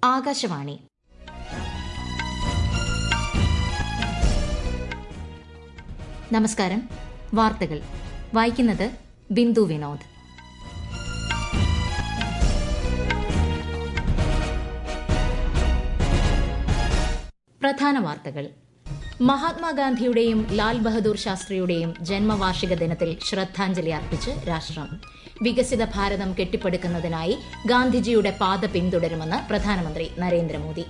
ആകാശവാണി നമസ്കാരം വാർത്തകൾ വായിക്കുന്നത് ബിന്ദു വിനോദ് പ്രധാന വാർത്തകൾ മഹാത്മാഗാന്ധിയുടെയും ലാൽ ബഹദൂർ ശാസ്ത്രിയുടെയും ജന്മവാർഷിക ദിനത്തിൽ ശ്രദ്ധാഞ്ജലി അർപ്പിച്ച് രാഷ്ട്രം വികസിത ഭാരതം കെട്ടിപ്പടുക്കുന്നതിനായി ഗാന്ധിജിയുടെ പാത പിന്തുടരുമെന്ന് പ്രധാനമന്ത്രി നരേന്ദ്രമോദി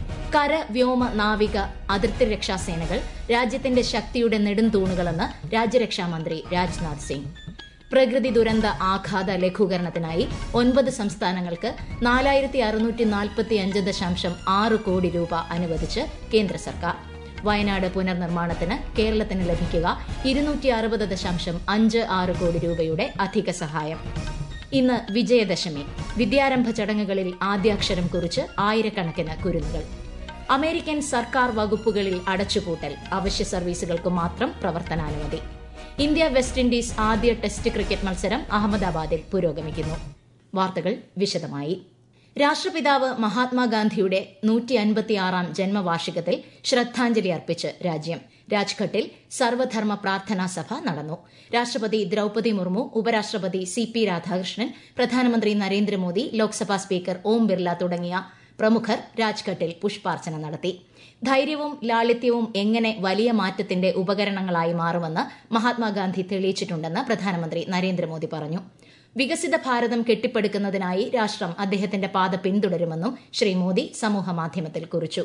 കര വ്യോമ നാവിക അതിർത്തി രക്ഷാസേനകൾ രാജ്യത്തിന്റെ ശക്തിയുടെ നെടുംതൂണുകളെന്ന് രാജ്യരക്ഷാമന്ത്രി രാജ്നാഥ് സിംഗ് പ്രകൃതി ദുരന്ത ആഘാത ലഘൂകരണത്തിനായി ഒൻപത് സംസ്ഥാനങ്ങൾക്ക് നാലായിരത്തി അറുന്നൂറ്റി നാൽപ്പത്തിയഞ്ച് ദശാംശം ആറ് കോടി രൂപ അനുവദിച്ച് കേന്ദ്ര സർക്കാർ വയനാട് പുനർനിർമ്മാണത്തിന് കേരളത്തിന് ലഭിക്കുക ഇരുന്നൂറ്റി അറുപത് ദശാംശം അഞ്ച് ആറ് കോടി രൂപയുടെ അധിക സഹായം ഇന്ന് വിജയദശമി വിദ്യാരംഭ ചടങ്ങുകളിൽ ആദ്യാക്ഷരം കുറിച്ച് ആയിരക്കണക്കിന് കുരുന്നുകൾ അമേരിക്കൻ സർക്കാർ വകുപ്പുകളിൽ അടച്ചുപൂട്ടൽ അവശ്യ സർവീസുകൾക്ക് മാത്രം പ്രവർത്തനാനുമതി ഇന്ത്യ വെസ്റ്റ് ഇൻഡീസ് ആദ്യ ടെസ്റ്റ് ക്രിക്കറ്റ് മത്സരം അഹമ്മദാബാദിൽ പുരോഗമിക്കുന്നു വാർത്തകൾ വിശദമായി രാഷ്ട്രപിതാവ് മഹാത്മാഗാന്ധിയുടെ നൂറ്റി അൻപത്തിയാറാം ജന്മവാർഷികത്തിൽ ശ്രദ്ധാഞ്ജലി അർപ്പിച്ച് രാജ്യം രാജ്ഘട്ടിൽ സർവധർമ്മ പ്രാർത്ഥനാ സഭ നടന്നു രാഷ്ട്രപതി ദ്രൌപതി മുർമു ഉപരാഷ്ട്രപതി സി പി രാധാകൃഷ്ണൻ പ്രധാനമന്ത്രി നരേന്ദ്രമോദി ലോക്സഭാ സ്പീക്കർ ഓം ബിർല തുടങ്ങിയ പ്രമുഖർ രാജ്ഘട്ടിൽ പുഷ്പാർച്ചന നടത്തി ധൈര്യവും ലാളിത്യവും എങ്ങനെ വലിയ മാറ്റത്തിന്റെ ഉപകരണങ്ങളായി മാറുമെന്ന് മഹാത്മാഗാന്ധി തെളിയിച്ചിട്ടുണ്ടെന്ന് പ്രധാനമന്ത്രി നരേന്ദ്രമോദി പറഞ്ഞു വികസിത ഭാരതം കെട്ടിപ്പടുക്കുന്നതിനായി രാഷ്ട്രം അദ്ദേഹത്തിന്റെ പാത പിന്തുടരുമെന്നും ശ്രീ മോദി സമൂഹമാധ്യമത്തിൽ കുറിച്ചു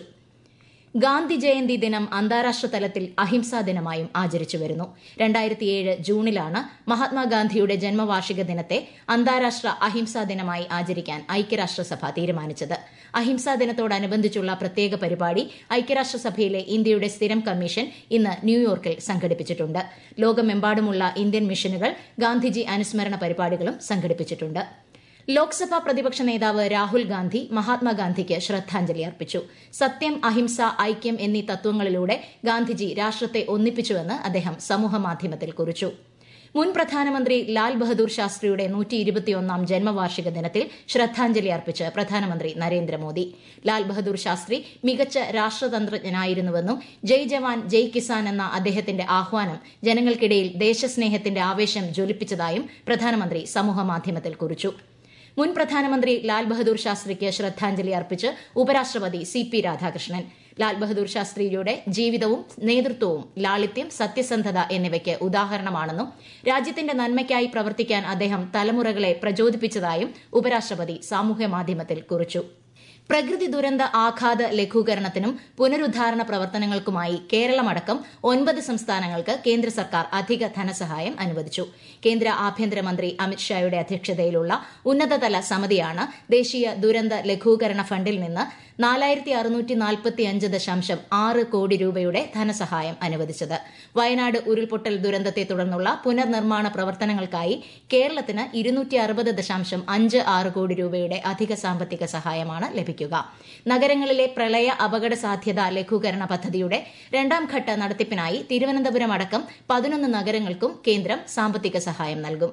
ഗാന്ധി ജയന്തി ദിനം അന്താരാഷ്ട്ര തലത്തിൽ അഹിംസാ ദിനമായും ആചരിച്ചു വരുന്നു രണ്ടായിരത്തിയേഴ് ജൂണിലാണ് മഹാത്മാഗാന്ധിയുടെ ജന്മവാർഷിക ദിനത്തെ അന്താരാഷ്ട്ര അഹിംസാ ദിനമായി ആചരിക്കാൻ ഐക്യരാഷ്ട്രസഭ തീരുമാനിച്ചത് അഹിംസാ ദിനത്തോടനുബന്ധിച്ചുള്ള പ്രത്യേക പരിപാടി ഐക്യരാഷ്ട്രസഭയിലെ ഇന്ത്യയുടെ സ്ഥിരം കമ്മീഷൻ ഇന്ന് ന്യൂയോർക്കിൽ സംഘടിപ്പിച്ചിട്ടുണ്ട് ലോകമെമ്പാടുമുള്ള ഇന്ത്യൻ മിഷനുകൾ ഗാന്ധിജി അനുസ്മരണ പരിപാടികളും സംഘടിപ്പിച്ചിട്ടുണ്ട് ലോക്സഭാ പ്രതിപക്ഷ നേതാവ് രാഹുൽ ഗാന്ധി മഹാത്മാഗാന്ധിക്ക് ശ്രദ്ധാഞ്ജലി അർപ്പിച്ചു സത്യം അഹിംസ ഐക്യം എന്നീ തത്വങ്ങളിലൂടെ ഗാന്ധിജി രാഷ്ട്രത്തെ ഒന്നിപ്പിച്ചുവെന്ന് അദ്ദേഹം സമൂഹമാധ്യമത്തിൽ കുറിച്ചു മുൻ പ്രധാനമന്ത്രി ലാൽ ബഹദൂർ ശാസ്ത്രിയുടെ നൂറ്റി ഇരുപത്തിയൊന്നാം ജന്മവാർഷിക ദിനത്തിൽ ശ്രദ്ധാഞ്ജലി അർപ്പിച്ച് പ്രധാനമന്ത്രി നരേന്ദ്രമോദി ലാൽ ബഹദൂർ ശാസ്ത്രി മികച്ച രാഷ്ട്രതന്ത്രജ്ഞനായിരുന്നുവെന്നും ജയ് ജവാൻ ജയ് കിസാൻ എന്ന അദ്ദേഹത്തിന്റെ ആഹ്വാനം ജനങ്ങൾക്കിടയിൽ ദേശസ്നേഹത്തിന്റെ ആവേശം ജ്വലിപ്പിച്ചതായും പ്രധാനമന്ത്രി സമൂഹമാധ്യമത്തിൽ കുറിച്ചു മുൻ പ്രധാനമന്ത്രി ലാൽ ബഹദൂർ ശാസ്ത്രിക്ക് ശ്രദ്ധാഞ്ജലി അർപ്പിച്ച് ഉപരാഷ്ട്രപതി സി പി രാധാകൃഷ്ണൻ ലാൽ ബഹദൂർ ശാസ്ത്രിയുടെ ജീവിതവും നേതൃത്വവും ലാളിത്യം സത്യസന്ധത എന്നിവയ്ക്ക് ഉദാഹരണമാണെന്നും രാജ്യത്തിന്റെ നന്മയ്ക്കായി പ്രവർത്തിക്കാൻ അദ്ദേഹം തലമുറകളെ പ്രചോദിപ്പിച്ചതായും ഉപരാഷ്ട്രപതി സാമൂഹ്യമാധ്യമത്തിൽ കുറിച്ചു പ്രകൃതി ദുരന്ത ആഘാത ലഘൂകരണത്തിനും പുനരുദ്ധാരണ പ്രവർത്തനങ്ങൾക്കുമായി കേരളമടക്കം ഒൻപത് സംസ്ഥാനങ്ങൾക്ക് കേന്ദ്ര സർക്കാർ അധിക ധനസഹായം അനുവദിച്ചു കേന്ദ്ര ആഭ്യന്തരമന്ത്രി അമിത്ഷായുടെ അധ്യക്ഷതയിലുള്ള ഉന്നതതല സമിതിയാണ് ദേശീയ ദുരന്ത ലഘൂകരണ ഫണ്ടിൽ നിന്ന് നാലായിരത്തി അറുന്നൂറ്റി നാൽപ്പത്തിയഞ്ച് ദശാംശം ആറ് കോടി രൂപയുടെ ധനസഹായം അനുവദിച്ചത് വയനാട് ഉരുൾപൊട്ടൽ ദുരന്തത്തെ തുടർന്നുള്ള പുനർനിർമ്മാണ പ്രവർത്തനങ്ങൾക്കായി കേരളത്തിന് ഇരുന്നൂറ്റി അറുപത് ദശാംശം അഞ്ച് ആറ് കോടി രൂപയുടെ അധിക സാമ്പത്തിക സഹായമാണ് ലഭിക്കുക നഗരങ്ങളിലെ പ്രളയ അപകട സാധ്യത ലഘൂകരണ പദ്ധതിയുടെ രണ്ടാം ഘട്ട നടത്തിപ്പിനായി തിരുവനന്തപുരം അടക്കം പതിനൊന്ന് നഗരങ്ങൾക്കും കേന്ദ്രം സാമ്പത്തിക സഹായം നൽകും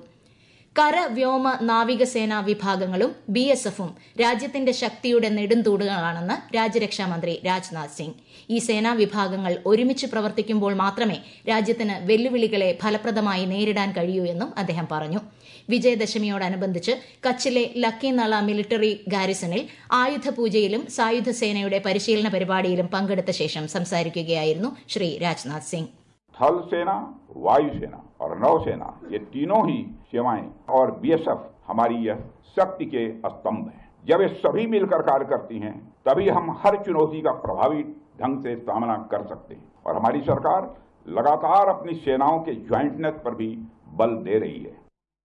കര വ്യോമ നാവികസേനാ വിഭാഗങ്ങളും ബി എസ് എഫും രാജ്യത്തിന്റെ ശക്തിയുടെ നെടുംതൂടുകളാണെന്ന് രാജ്യരക്ഷാമന്ത്രി രാജ്നാഥ് സിംഗ് ഈ സേനാ വിഭാഗങ്ങൾ ഒരുമിച്ച് പ്രവർത്തിക്കുമ്പോൾ മാത്രമേ രാജ്യത്തിന് വെല്ലുവിളികളെ ഫലപ്രദമായി നേരിടാൻ കഴിയൂ എന്നും അദ്ദേഹം പറഞ്ഞു വിജയദശമിയോടനുബന്ധിച്ച് കച്ചിലെ ലക്കിനള മിലിറ്ററി ഗാരിസണിൽ ആയുധപൂജയിലും സായുധ സേനയുടെ പരിശീലന പരിപാടിയിലും പങ്കെടുത്ത ശേഷം സംസാരിക്കുകയായിരുന്നു ശ്രീ രാജ്നാഥ് സിംഗ് थल सेना वायुसेना और नौसेना ये तीनों ही सेवाएं और बीएसएफ हमारी यह शक्ति के स्तंभ हैं जब ये सभी मिलकर कार्य करती हैं तभी हम हर चुनौती का प्रभावी ढंग से सामना कर सकते हैं और हमारी सरकार लगातार अपनी सेनाओं के ज्वाइंटनेस पर भी बल दे रही है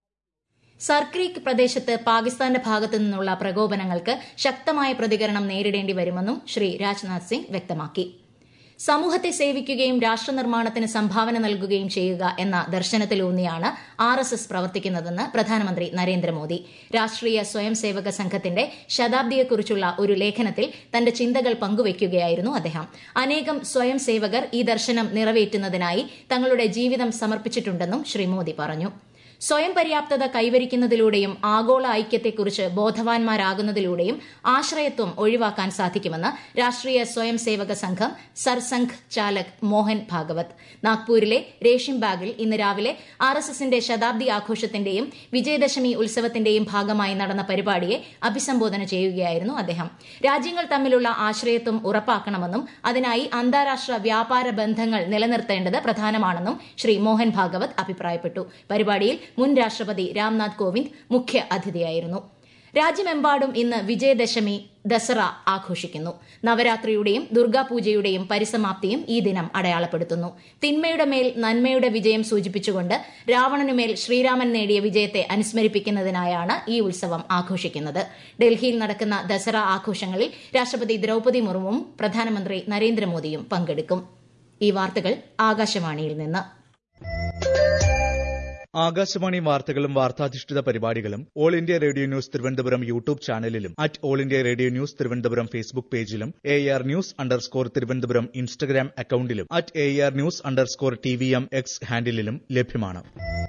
സർക്രീക്ക് പ്രദേശത്ത് പാകിസ്ഥാന്റെ ഭാഗത്തു നിന്നുള്ള പ്രകോപനങ്ങൾക്ക് ശക്തമായ പ്രതികരണം നേരിടേണ്ടി വരുമെന്നും ശ്രീ രാജ്നാഥ് സിംഗ് വ്യക്തമാക്കി സമൂഹത്തെ സേവിക്കുകയും രാഷ്ട്രനിർമ്മാണത്തിന് സംഭാവന നൽകുകയും ചെയ്യുക എന്ന ദർശനത്തിലൂന്നിയാണ് ആർ എസ് എസ് പ്രവർത്തിക്കുന്നതെന്ന് പ്രധാനമന്ത്രി നരേന്ദ്രമോദി രാഷ്ട്രീയ സ്വയം സേവക സംഘത്തിന്റെ ശതാബ്ദിയെക്കുറിച്ചുള്ള ഒരു ലേഖനത്തിൽ തന്റെ ചിന്തകൾ പങ്കുവയ്ക്കുകയായിരുന്നു അദ്ദേഹം അനേകം സ്വയം സേവകർ ഈ ദർശനം നിറവേറ്റുന്നതിനായി തങ്ങളുടെ ജീവിതം സമർപ്പിച്ചിട്ടുണ്ടെന്നും ശ്രീ മോദി പറഞ്ഞു സ്വയം പര്യാപ്തത കൈവരിക്കുന്നതിലൂടെയും ആഗോള ഐക്യത്തെക്കുറിച്ച് ബോധവാന്മാരാകുന്നതിലൂടെയും ആശ്രയത്വം ഒഴിവാക്കാൻ സാധിക്കുമെന്ന് രാഷ്ട്രീയ സ്വയം സേവക സംഘം സർസംഘ് ചാലക് മോഹൻ ഭാഗവത് നാഗ്പൂരിലെ രേഷിംബാഗിൽ ഇന്ന് രാവിലെ ആർ എസ് എസിന്റെ ശതാബ്ദി ആഘോഷത്തിന്റെയും വിജയദശമി ഉത്സവത്തിന്റെയും ഭാഗമായി നടന്ന പരിപാടിയെ അഭിസംബോധന ചെയ്യുകയായിരുന്നു അദ്ദേഹം രാജ്യങ്ങൾ തമ്മിലുള്ള ആശ്രയത്വം ഉറപ്പാക്കണമെന്നും അതിനായി അന്താരാഷ്ട്ര വ്യാപാര ബന്ധങ്ങൾ നിലനിർത്തേണ്ടത് പ്രധാനമാണെന്നും ശ്രീ മോഹൻ ഭാഗവത് അഭിപ്രായപ്പെട്ടു പരിപാടിയിൽ മുൻ രാഷ്ട്രപതി രാംനാഥ് കോവിന്ദ് മുഖ്യ അതിഥിയായിരുന്നു രാജ്യമെമ്പാടും ഇന്ന് വിജയദശമി ദസറ ആഘോഷിക്കുന്നു നവരാത്രിയുടെയും ദുർഗാപൂജയുടെയും പരിസമാപ്തിയും ഈ ദിനം അടയാളപ്പെടുത്തുന്നു തിന്മയുടെ മേൽ നന്മയുടെ വിജയം സൂചിപ്പിച്ചുകൊണ്ട് രാവണനുമേൽ ശ്രീരാമൻ നേടിയ വിജയത്തെ അനുസ്മരിപ്പിക്കുന്നതിനായാണ് ഈ ഉത്സവം ആഘോഷിക്കുന്നത് ഡൽഹിയിൽ നടക്കുന്ന ദസറ ആഘോഷങ്ങളിൽ രാഷ്ട്രപതി ദ്രൌപതി മുർമുവും പ്രധാനമന്ത്രി നരേന്ദ്രമോദിയും പങ്കെടുക്കും ഈ വാർത്തകൾ ആകാശവാണിയിൽ നിന്ന് ആകാശവാണി വാർത്തകളും വാർത്താധിഷ്ഠിത പരിപാടികളും all India radio news Thiruvananthapuram YouTube ചാനലിലും at all India radio news Thiruvananthapuram Facebook പേജിലും A R news underscore Thiruvananthapuram Instagram അക്കൌണ്ടിലും at A R news underscore T V M X ഹാൻഡിലും ലഭ്യമാണ്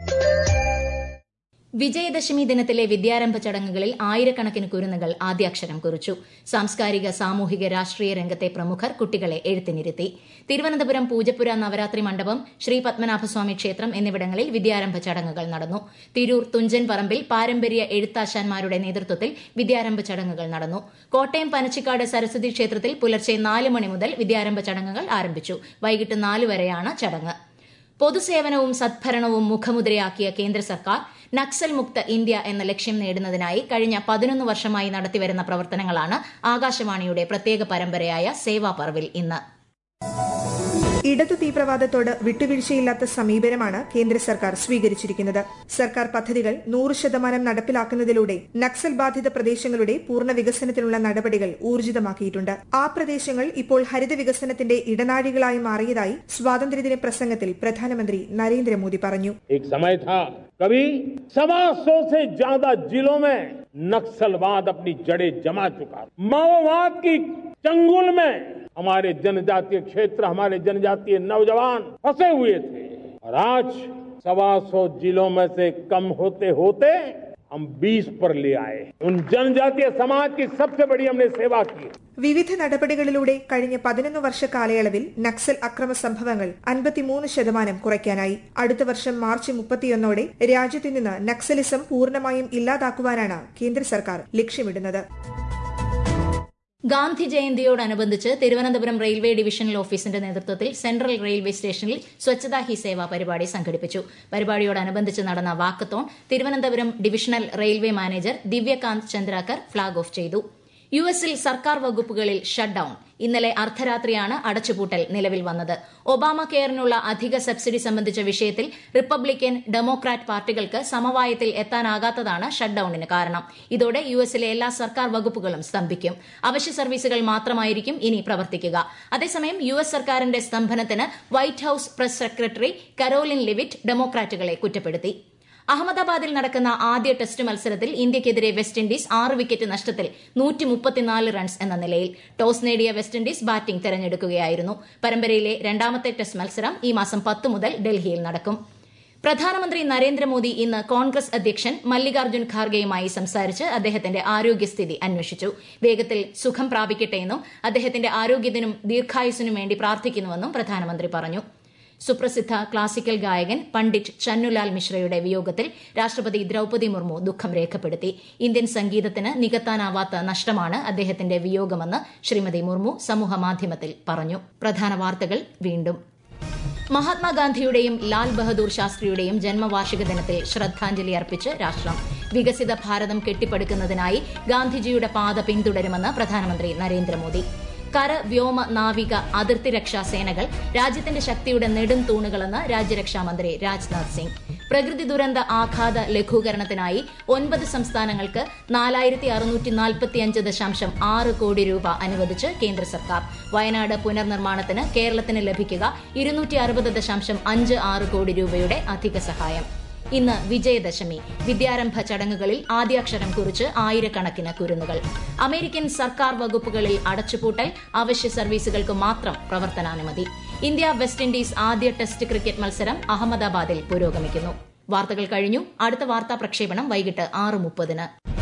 വിജയദശമി ദിനത്തിലെ വിദ്യാരംഭ ചടങ്ങുകളിൽ ആയിരക്കണക്കിന് കുരുന്നുകൾ ആദ്യാക്ഷരം കുറിച്ചു സാംസ്കാരിക സാമൂഹിക രാഷ്ട്രീയ രംഗത്തെ പ്രമുഖർ കുട്ടികളെ എഴുത്തിനിരുത്തി തിരുവനന്തപുരം പൂജപ്പുര നവരാത്രി മണ്ഡപം ശ്രീ പത്മനാഭസ്വാമി ക്ഷേത്രം എന്നിവിടങ്ങളിൽ വിദ്യാരംഭ ചടങ്ങുകൾ നടന്നു തിരൂർ തുഞ്ചൻ പറമ്പിൽ പാരമ്പര്യ എഴുത്താശാന്മാരുടെ നേതൃത്വത്തിൽ വിദ്യാരംഭ ചടങ്ങുകൾ നടന്നു കോട്ടയം പനച്ചിക്കാട് സരസ്വതി ക്ഷേത്രത്തിൽ പുലർച്ചെ നാല് മണി മുതൽ വിദ്യാരംഭ ചടങ്ങുകൾ ആരംഭിച്ചു വൈകിട്ട് നാല് വരെയാണ് ചടങ്ങ് പൊതുസേവനവും സദ്ഭരണവും മുഖമുദ്രയാക്കിയ കേന്ദ്ര സർക്കാർ നക്സൽ മുക്ത ഇന്ത്യ എന്ന ലക്ഷ്യം നേടുന്നതിനായി കഴിഞ്ഞ പതിനൊന്ന് വർഷമായി നടത്തിവരുന്ന പ്രവർത്തനങ്ങളാണ് ആകാശവാണിയുടെ പ്രത്യേക പരമ്പരയായ സേവാ പർവിൽ ഇന്ന് ഇടതു തീവ്രവാദത്തോട് വിട്ടുവീഴ്ചയില്ലാത്ത സമീപനമാണ് കേന്ദ്ര സർക്കാർ സ്വീകരിച്ചിരിക്കുന്നത് സർക്കാർ പദ്ധതികൾ നൂറ് ശതമാനം നടപ്പിലാക്കുന്നതിലൂടെ നക്സൽ ബാധിത പ്രദേശങ്ങളുടെ പൂർണ്ണ വികസനത്തിനുള്ള നടപടികൾ ഊർജിതമാക്കിയിട്ടുണ്ട് ആ പ്രദേശങ്ങൾ ഇപ്പോൾ ഹരിത വികസനത്തിന്റെ ഇടനാഴികളായി മാറിയതായി സ്വാതന്ത്ര്യദിന പ്രസംഗത്തിൽ പ്രധാനമന്ത്രി നരേന്ദ്രമോദി പറഞ്ഞു एक समय था कभी सवा सौ से ज्यादा जिलों में नक्सलवाद अपनी जड़ें जमा चुका माओवाद की चंगुल में हमारे जनजातीय क्षेत्र हमारे जनजातीय नौजवान फंसे हुए थे और आज सवा सौ जिलों में से कम होते होते हम 20 पर ले आए उन जनजातीय समाज की सबसे बड़ी हमने सेवा की വിവിധ നടപടികളിലൂടെ കഴിഞ്ഞ പതിനൊന്ന് വർഷ കാലയളവിൽ നക്സൽ അക്രമ സംഭവങ്ങൾ അൻപത്തിമൂന്ന് ശതമാനം കുറയ്ക്കാനായി അടുത്ത വർഷം മാർച്ച് മുപ്പത്തിയൊന്നോടെ രാജ്യത്ത് നിന്ന് നക്സലിസം പൂർണ്ണമായും ഇല്ലാതാക്കുവാനാണ് കേന്ദ്ര സർക്കാർ ലക്ഷ്യമിടുന്നത് ഗാന്ധി ജയന്തിയോടനുബന്ധിച്ച് തിരുവനന്തപുരം റെയിൽവേ ഡിവിഷണൽ ഓഫീസിന്റെ നേതൃത്വത്തിൽ സെൻട്രൽ റെയിൽവേ സ്റ്റേഷനിൽ സ്വച്ഛതാ ഹി സേവ പരിപാടി സംഘടിപ്പിച്ചു പരിപാടിയോടനുബന്ധിച്ച് നടന്ന walkathon Thiruvananthapuram divisional railway manager Divyakant Chandrakar flag off ചെയ്തു യു എസിൽ സർക്കാർ വകുപ്പുകളിൽ ഷട്ട് ഡൌൺ ഇന്നലെ അർദ്ധരാത്രിയാണ് അടച്ചുപൂട്ടൽ നിലവിൽ വന്നത് ഒബാമ കെയറിനുള്ള അധിക സബ്സിഡി സംബന്ധിച്ച വിഷയത്തിൽ റിപ്പബ്ലിക്കൻ ഡെമോക്രാറ്റ് പാർട്ടികൾക്ക് സമവായത്തിൽ എത്താനാകാത്തതാണ് ഷട്ട് ഡൌണിന് കാരണം ഇതോടെ യു എസിലെ എല്ലാ സർക്കാർ വകുപ്പുകളും സ്തംഭിക്കും അവശ്യ സർവീസുകൾ മാത്രമായിരിക്കും ഇനി പ്രവർത്തിക്കുക അതേസമയം യു എസ് സർക്കാരിന്റെ സ്തംഭനത്തിന് White House press secretary Karoline Leavitt ഡെമോക്രാറ്റുകളെ കുറ്റപ്പെടുത്തി അഹമ്മദാബാദിൽ നടക്കുന്ന ആദ്യ ടെസ്റ്റ് മത്സരത്തിൽ ഇന്ത്യയ്ക്കെതിരെ വെസ്റ്റ് ഇൻഡീസ് ആറ് വിക്കറ്റ് നഷ്ടത്തിൽ റൺസ് എന്ന നിലയിൽ ടോസ് നേടിയ വെസ്റ്റ് ഇൻഡീസ് ബാറ്റിംഗ് തെരഞ്ഞെടുക്കുകയായിരുന്നു പരമ്പരയിലെ രണ്ടാമത്തെ ടെസ്റ്റ് മത്സരം ഈ മാസം പത്ത് മുതൽ ഡൽഹിയിൽ നടക്കും പ്രധാനമന്ത്രി നരേന്ദ്രമോദി ഇന്ന് കോൺഗ്രസ് അധ്യക്ഷൻ മല്ലികാർജ്ജുൻ ഖാർഗെയുമായി സംസാരിച്ച് അദ്ദേഹത്തിന്റെ ആരോഗ്യസ്ഥിതി അന്വേഷിച്ചു വേഗത്തിൽ സുഖം പ്രാപിക്കട്ടെയെന്നും അദ്ദേഹത്തിന്റെ ആരോഗ്യത്തിനും ദീർഘായുസിനും വേണ്ടി പ്രാർത്ഥിക്കുന്നുവെന്നും പ്രധാനമന്ത്രി പറഞ്ഞു സുപ്രസിദ്ധ ക്ലാസിക്കൽ ഗായകൻ പണ്ഡിറ്റ് ചന്നുലാൽ മിശ്രയുടെ വിയോഗത്തിൽ രാഷ്ട്രപതി ദ്രൌപതി മുർമു ദുഃഖം രേഖപ്പെടുത്തി ഇന്ത്യൻ സംഗീതത്തിന് നികത്താനാവാത്ത നഷ്ടമാണ് അദ്ദേഹത്തിന്റെ വിയോഗമെന്ന് ശ്രീമതി മുർമു സമൂഹമാധ്യമത്തിൽ പറഞ്ഞു പ്രധാന വാർത്തകൾ വീണ്ടും മഹാത്മാഗാന്ധിയുടെയും ലാൽ ബഹദൂർ ശാസ്ത്രിയുടെയും ജന്മവാർഷിക ദിനത്തിൽ ശ്രദ്ധാഞ്ജലി അർപ്പിച്ച് രാഷ്ട്രം വികസിത ഭാരതം കെട്ടിപ്പടുക്കുന്നതിനായി ഗാന്ധിജിയുടെ പാത പിന്തുടരുമെന്ന് പ്രധാനമന്ത്രി നരേന്ദ്രമോദി കര വ്യോമ നാവിക അതിർത്തി രക്ഷാ സേനകൾ രാജ്യത്തിന്റെ ശക്തിയുടെ നെടും തൂണുകളെന്ന് രാജ്യരക്ഷാമന്ത്രി രാജ്നാഥ് സിംഗ് പ്രകൃതി ദുരന്ത ആഘാത ലഘൂകരണത്തിനായി ഒൻപത് സംസ്ഥാനങ്ങൾക്ക് നാലായിരത്തി അറുന്നൂറ്റി നാൽപ്പത്തിയഞ്ച് ദശാംശം ആറ് കോടി രൂപ അനുവദിച്ച് കേന്ദ്ര സർക്കാർ വയനാട് പുനർനിർമ്മാണത്തിന് കേരളത്തിന് ലഭിക്കുക ഇരുന്നൂറ്റി അറുപത് ദശാംശം അഞ്ച് ആറ് കോടി രൂപയുടെ അധിക സഹായം ഇന്ന് വിജയദശമി വിദ്യാരംഭ ചടങ്ങുകളിൽ ആദ്യാക്ഷരം കുറിച്ച് ആയിരക്കണക്കിന് കുരുന്നുകൾ അമേരിക്കൻ സർക്കാർ വകുപ്പുകളിൽ അടച്ചുപൂട്ടൽ അവശ്യ സർവീസുകൾക്ക് മാത്രം പ്രവർത്തനാനുമതി ഇന്ത്യ വെസ്റ്റ് ഇൻഡീസ് ആദ്യ ടെസ്റ്റ് ക്രിക്കറ്റ് മത്സരം അഹമ്മദാബാദിൽ പുരോഗമിക്കുന്നു വാർത്തകൾ കഴിഞ്ഞു അടുത്ത വാർത്താ പ്രക്ഷേപണം വൈകിട്ട് ആറ് മുപ്പതിന്